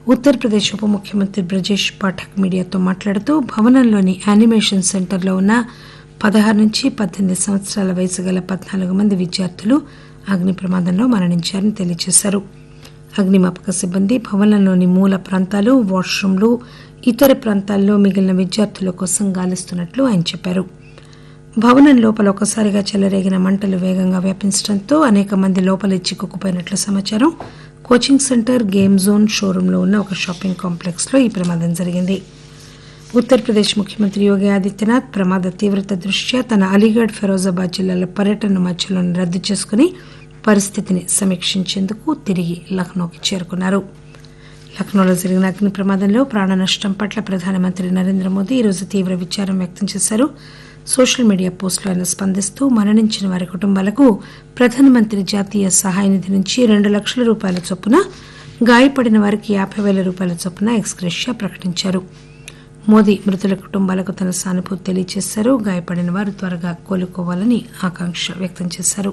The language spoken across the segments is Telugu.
ఉత్తరప్రదేశ్ ఉప ముఖ్యమంత్రి బ్రజేష్ పాఠక్ మీడియాతో మాట్లాడుతూ భవనంలోని యానిమేషన్ సెంటర్లో ఉన్న పదహారు నుంచి పద్దెనిమిది సంవత్సరాల వయసు గల పద్నాలుగు మంది విద్యార్థులు అగ్ని ప్రమాదంలో మరణించారని తెలియజేశారు అగ్నిమాపక సిబ్బంది భవనంలోని మూల ప్రాంతాలు వాష్రూంలు ఇతర ప్రాంతాల్లో మిగిలిన విద్యార్థుల కోసం గాలిస్తున్నట్లు ఆయన చెప్పారు భవనం లోపల ఒకసారిగా చెలరేగిన మంటలు వేగంగా వ్యాపించడంతో అనేక మంది లోపలే చిక్కుకుపోయినట్లు సమాచారం కోచింగ్ సెంటర్ గేమ్ జోన్ షోరూంలో ఉన్న ఒక షాపింగ్ కాంప్లెక్స్ లో ఈ ప్రమాదం జరిగింది ఉత్తరప్రదేశ్ ముఖ్యమంత్రి యోగి ఆదిత్యనాథ్ ప్రమాద తీవ్రత దృష్ట్యా తన అలీగఢ్ ఫిరోజాబాద్ జిల్లాల పర్యటన మధ్యలో రద్దు చేసుకుని పరిస్థితిని సమీక్షించేందుకు తిరిగి లక్నోకి చేరుకున్నారు లక్నోలో జరిగిన అగ్ని ప్రమాదంలో ప్రాణ నష్టం పట్ల ప్రధానమంత్రి నరేంద్ర మోదీ ఈరోజు తీవ్ర విచారం వ్యక్తం చేశారు సోషల్ మీడియా పోస్టులో ఆయన స్పందిస్తూ మరణించిన వారి కుటుంబాలకు ప్రధానమంత్రి జాతీయ సహాయ నిధి నుంచి రెండు లక్షల రూపాయల చొప్పున గాయపడిన వారికి యాభై వేల రూపాయల చొప్పున ఎక్స్గ్రెషియా ప్రకటించారు మోదీ మృతుల కుటుంబాలకు తన సానుభూతి తెలియజేశారు గాయపడిన వారు త్వరగా కోలుకోవాలని ఆకాంక్ష వ్యక్తం చేశారు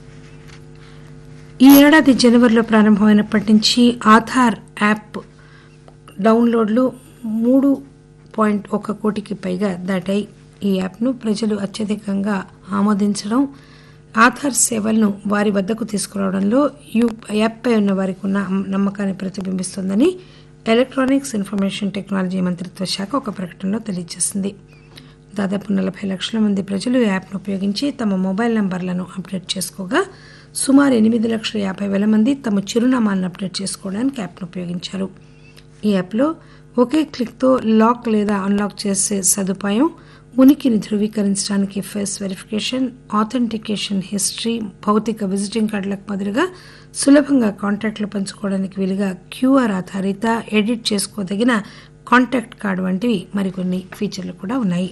ఈ ఏడాది జనవరిలో ప్రారంభమైనప్పటి నుంచి ఆధార్ యాప్ డౌన్లోడ్లు మూడు పాయింట్ ఒక కోటికి పైగా దాటాయి ఈ యాప్ను ప్రజలు అత్యధికంగా ఆమోదించడం ఆధార్ సేవలను వారి వద్దకు తీసుకురావడంలో యూ యాప్పై ఉన్న వారికి ఉన్న నమ్మకాన్ని ప్రతిబింబిస్తోందని ఎలక్ట్రానిక్స్ ఇన్ఫర్మేషన్ టెక్నాలజీ మంత్రిత్వ శాఖ ఒక ప్రకటనలో తెలియజేసింది దాదాపు నలభై లక్షల మంది ప్రజలు ఈ యాప్ను ఉపయోగించి తమ మొబైల్ నంబర్లను అప్డేట్ చేసుకోగా సుమారు ఎనిమిది లక్షల యాభై వేల మంది తమ చిరునామాలను అప్డేట్ చేసుకోవడానికి యాప్ను ఉపయోగించారు ఈ యాప్లో ఒకే క్లిక్తో లాక్ లేదా అన్లాక్ చేసే సదుపాయం ఉనికిని ధృవీకరించడానికి ఫేస్ వెరిఫికేషన్ ఆథెంటికేషన్ హిస్టరీ భౌతిక విజిటింగ్ కార్డులకు బదులుగా సులభంగా కాంటాక్ట్లు పంచుకోవడానికి వీలుగా క్యూఆర్ ఆధారిత ఎడిట్ చేసుకోదగిన కాంటాక్ట్ కార్డు వంటివి మరికొన్ని ఫీచర్లు కూడా ఉన్నాయి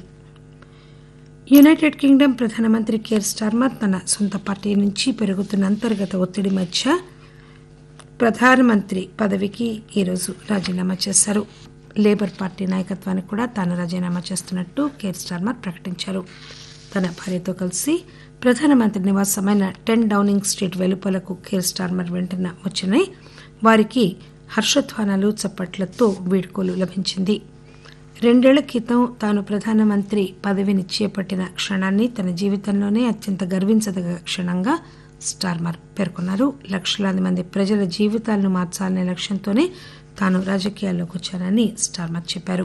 యునైటెడ్ కింగ్డమ్ ప్రధానమంత్రి కేర్ స్టార్మర్ తన సొంత పార్టీ నుంచి పెరుగుతున్న అంతర్గత ఒత్తిడి మధ్య ప్రధానమంత్రి పదవికి ఈరోజు రాజీనామా చేశారు లేబర్ పార్టీ నాయకత్వానికి కూడా తాను రాజీనామా చేస్తున్నట్టు కేర్ స్టార్మర్ ప్రకటించారు తన భార్యతో కలిసి ప్రధానమంత్రి నివాసమైన టెన్ డౌనింగ్ స్ట్రీట్ వెలుపలకు కేర్ స్టార్మర్ వెంటనే వచ్చినాయి వారికి హర్షధ్వానాలు చప్పట్లతో వీడ్కోలు లభించింది రెండేళ్ల క్రితం తాను ప్రధానమంత్రి పదవిని చేపట్టిన క్షణాన్ని తన జీవితంలోనే అత్యంత గర్వించదగ క్షణంగా స్టార్మర్ పేర్కొన్నారు లక్షలాది మంది ప్రజల జీవితాలను మార్చాలనే లక్ష్యంతోనే తాను రాజకీయాల్లోకి వచ్చానని స్టార్మర్ చెప్పారు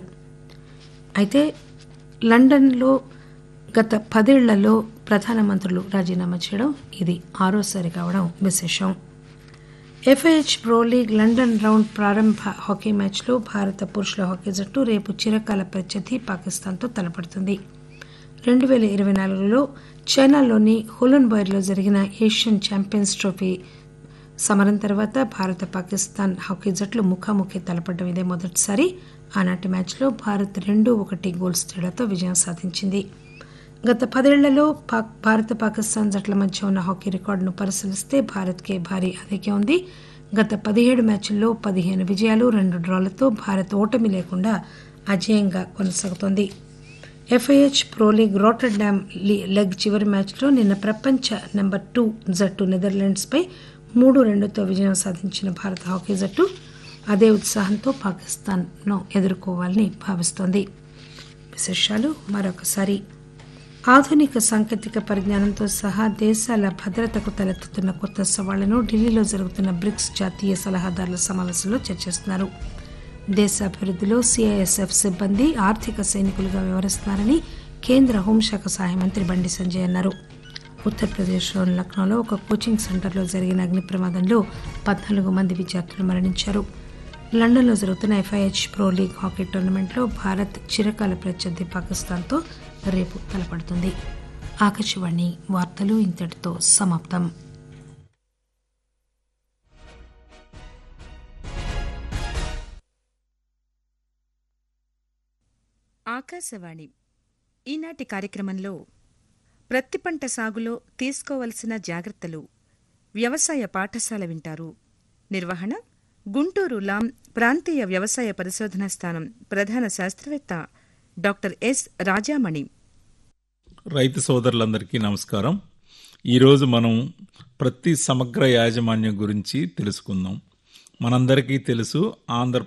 అయితే లండన్లో గత పదేళ్లలో ప్రధానమంత్రులు రాజీనామా చేయడం ఇది ఆరోసారి కావడం విశేషం F I H pro league London round ప్రారంభ హాకీ మ్యాచ్లో భారత పురుషుల హాకీ జట్టు రేపు చిరకాల ప్రత్యర్థి పాకిస్తాన్తో తలపడుతుంది రెండు పేల ఇరవై నాలుగులో చైనాలోని హులన్బర్గ్లో జరిగిన ఏషియన్ ఛాంపియన్స్ ట్రోఫీ సమరం తర్వాత భారత పాకిస్తాన్ హాకీ జట్లు ముఖాముఖి తలపడడం ఇదే మొదటిసారి ఆనాటి మ్యాచ్లో భారత్ రెండు ఒకటి గోల్స్ తేడాతో విజయం సాధించింది గత పదేళ్లలో పాక్ భారత పాకిస్తాన్ జట్ల మధ్య ఉన్న హాకీ రికార్డును పరిశీలిస్తే భారత్కే భారీ ఆధిక్యం ఉంది గత పదిహేడు మ్యాచ్ల్లో పదిహేను విజయాలు రెండు డ్రాలతో భారత్ ఓటమి లేకుండా అజేయంగా కొనసాగుతోంది F I H pro league Rotterdam leg చివరి మ్యాచ్లో నిన్న ప్రపంచ నెంబర్ టూ జట్టు నెదర్లాండ్స్పై మూడు రెండుతో విజయం సాధించిన భారత హాకీ జట్టు అదే ఉత్సాహంతో పాకిస్తాన్ను ఎదుర్కోవాలని భావిస్తోంది విశేషాలు మరొకసారి ఆధునిక సాంకేతిక పరిజ్ఞానంతో సహా దేశాల భద్రతకు తలెత్తుతున్న కొత్త సవాళ్లను ఢిల్లీలో జరుగుతున్న బ్రిక్స్ జాతీయ సలహాదారుల సమావేశంలో చర్చిస్తున్నారు దేశాభివృద్ధిలో సిఐఎస్ఎఫ్ సిబ్బంది ఆర్థిక సైనికులుగా వ్యవహరిస్తున్నారని కేంద్ర హోంశాఖ సహాయ మంత్రి బండి సంజయ్ అన్నారు ఉత్తరప్రదేశ్లోని లక్నోలో ఒక కోచింగ్ సెంటర్లో జరిగిన అగ్ని ప్రమాదంలో పద్నాలుగు మంది విద్యార్థులు మరణించారు లండన్లో జరుగుతున్న ఎఫ్ఐహెచ్ ప్రో లీగ్ హాకీ టోర్నమెంట్లో భారత్ చిరకాల ప్రత్యర్థి పాకిస్తాన్తో రేపు తలపడుతుంది ఆకాశవాణి వార్తలు ఇంతటితో సమాప్తం ఆకాశవాణి ఈనాటి కార్యక్రమంలో ప్రత్తి పంట సాగులో తీసుకోవలసిన జాగ్రత్తలు వ్యవసాయ పాఠశాల వింటారు నిర్వహణ గుంటూరు లాం ప్రాంతీయ వ్యవసాయ పరిశోధనా స్థానం ప్రధాన శాస్త్రవేత్త డాక్టర్ ఎస్ రాజామణి రైతు సోదరులందరికీ నమస్కారం ఈరోజు మనం ప్రతి సమగ్ర యాజమాన్యం గురించి తెలుసుకుందాం మనందరికీ తెలుసు ఆంధ్ర